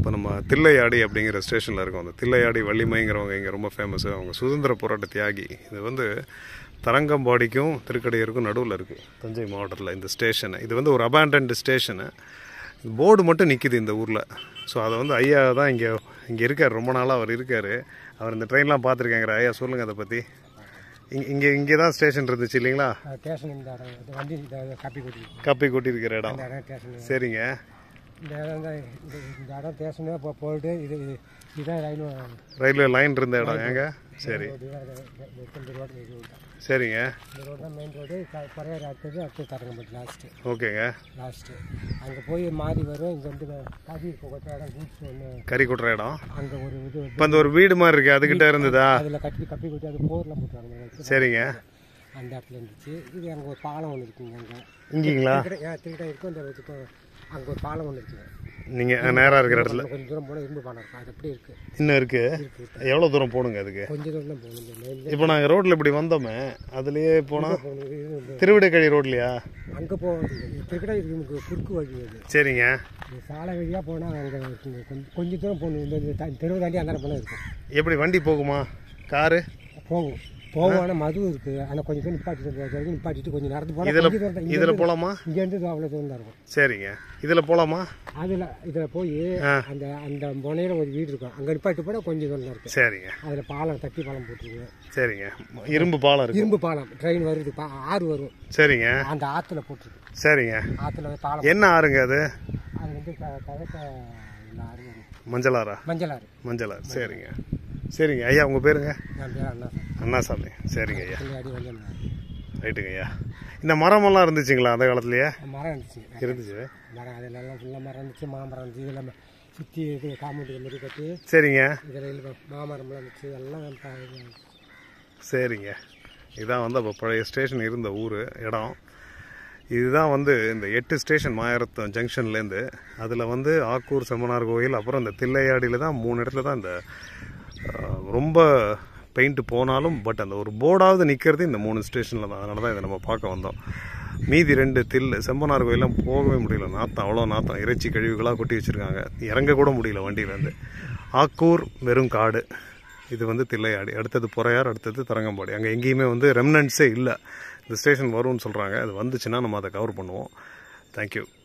இப்போ நம்ம தில்லையாடி அப்படிங்கிற ஸ்டேஷனில் இருக்கோம் அந்த தில்லையாடி வள்ளிமைங்கிறவங்க இங்கே ரொம்ப ஃபேமஸ் அவங்க சுதந்திர போராட்ட தியாகி இது வந்து தரங்கம்பாடிக்கும் திருக்கடையூருக்கும் நடுவில் இருக்குது தஞ்சை மாவட்டத்தில் இந்த ஸ்டேஷனு இது வந்து ஒரு அபேண்டன்டு ஸ்டேஷனு போர்டு மட்டும் நிற்கிது இந்த ஊரில் ஸோ அதை வந்து ஐயா தான் இங்கே இங்கே இருக்கார் ரொம்ப நாளாக அவர் இருக்கார் அவர் இந்த ட்ரெயின்லாம் பார்த்துருக்காங்கிற ஐயா சொல்லுங்கள் அதை பற்றி இங்கே இங்கே இங்கே தான் ஸ்டேஷன் இருந்துச்சு இல்லைங்களா ஸ்டேஷன் இந்த இடம் இது வண்டி இந்த காப்பி கொட்டி காப்பி கொட்டியிருக்கிற இடம் இந்த இடம் ஸ்டேஷன் சரிங்க இந்த இடம் தான் இந்த இந்த இடம் ஸ்டேஷனு இப்போ போயிட்டு இது இதுதான் ரயில் ரயில்வே லைன் இருந்த இடம் ஏங்க சரி இந்த ரோடு இது தான். சரிங்க இந்த ரோடு தான் மெயின் ரோடு பறையாறு அடுத்தது அடுத்து தரங்கம்பட்டு லாஸ்ட்டு ஓகேங்க லாஸ்ட்டு அங்கே போய் மாறி வரும் இங்கே வந்து காஃபி கொட்ட இடம் கூட்ஸ் ஒன்று கறி கொட்டுற இடம் அங்கே ஒரு இது வந்து இப்போ அந்த ஒரு வீடு மாதிரி இருக்கு அதுகிட்ட இருந்ததா அதில் கட்டி கப்பி கொட்டி அது போரில் போட்டுருவாங்க சரிங்க அந்த இடத்துல இருந்துச்சு இது அங்கே ஒரு பாலம் ஒன்று இருக்குங்க அங்கே இங்கீங்களா திருக்கிட்ட இருக்கும் இந்த இதுக்கு அங்கே ஒரு பாலம் ஒன்று இருக்குங்க நீங்கள் நேராக இருக்கிற இடத்துல கொஞ்சம் தூரம் போனால் இரும்பு பாலம் இருக்கும் அது அப்படியே இருக்குது இன்னும் இருக்கு எவ்வளோ தூரம் போகணுங்க அதுக்கு கொஞ்சம் தூரம் தான் போகணும் இந்த மெயின் இப்போ நாங்கள் ரோட்டில் இப்படி வந்தோமே அதுலேயே போனால் போகணும் இது இந்த- திருவிடைக்கழி ரோட்லையா அங்கே போக திருக்கிட்ட இதுக்கு குறுக்கு வழி அது சரிங்க இந்த சாலை வழியாக போனால் அங்கே கொஞ்சம் கொஞ்சம் தூரம் போகணும் இந்த இந்த த- தெருவு தாண்டி அந்த போனால் இருக்கும் எப்படி வண்டி போகுமா காரு போகும் போகும் ஆனால் மது இருக்குது ஆனால் கொஞ்சம் தூரம் நிப்பாட்டிட்டு வரைக்கும் நிப்பாட்டிட்டு கொஞ்சம் நடந்து போனால் இதில் கொஞ்சம் தூரம் தான் இதில் போகலாமா இங்கேருந்து அவ்வளோ தூரம் தான் இருக்கும் சரிங்க இதில் போகலாமா அதில் இதில் போய் அந்த அந்த முனையில் ஒரு வீடு இருக்கும் அங்கே நிப்பாட்டி போனால் கொஞ்சம் தூரம் தான் இருக்குது சரிங்க அதில் பாலம் தட்டி பாலம் போட்டுருங்க சரிங்க இரும்பு பாலம் இருக்கு இரும்பு பாலம் ட்ரெயின் வருது பா ஆறு வரும் சரிங்க அந்த ஆற்றுல போட்டுருக்கு சரிங்க ஆற்றுல பாலம் என்ன ஆறுங்க அது அது வந்து க கலக்க இந்த ஆறு வரும் மஞ்சளாரா மஞ்சள் ஆறு மஞ்சளாறு சரிங்க சரிங்க ஐயா உங்கள் பேருங்க என் பேர் அண்ணா சார் அண்ணாசாமி சரிங்க ஐயா பிள்ளையாடி வந்து ரைட்டுங்க ஐயா இந்த மரமெல்லாம் இருந்துச்சுங்களா அந்த காலத்துலயே மரம் இருந்துச்சு இருந்துச்சு மரம் அதிலெல்லாம் ஃபுல்லாக மரம் இருந்துச்சு மாமரம் இருந்துச்சு இதெல்லாம் சுற்றி இது காம்பவுண்டு மாரி கட்டி சரிங்க இதில் இல்லை மாமரம்லாம் இருந்துச்சு எல்லாம் ப- இது சரிங்க இதான் வந்து அப்போ பழைய ஸ்டேஷன் இருந்த ஊர் இடம் இதுதான் வந்து இந்த எட்டு ஸ்டேஷன் மாயரத்தம் ஜங்ஷன்லேருந்து அதில் வந்து ஆக்கூர் செம்மனார் கோயில் அப்புறம் இந்த தில்லையாடியில் தான் மூணு இடத்துல தான் இந்த அஹ், ரொம்ப பெயிண்ட் போனாலும் பட் அந்த ஒரு போர்டாவது நிற்கிறது இந்த மூணு ஸ்டேஷனில் தான் அதனால தான் இதை நம்ம பார்க்க வந்தோம் மீதி ரெண்டு தில் செம்பனார் கோயிலாம் போகவே முடியல நாத்தம் அவ்வளோ நாத்தம் இறைச்சி கழிவுகளாக கொட்டி வச்சுருக்காங்க இறங்க கூட முடியல வண்டியிலேருந்து ஆக்கூர் வெறும் காடு இது வந்து தில்லையாடி அடுத்தது பொறையார் அடுத்தது தரங்கம்பாடி அங்கே எங்கேயுமே வந்து ரெம்னன்ஸே இல்லை இந்த ஸ்டேஷன் வரும்னு சொல்கிறாங்க அது வந்துச்சுன்னா நம்ம அதை கவர் பண்ணுவோம் தேங்க்யூ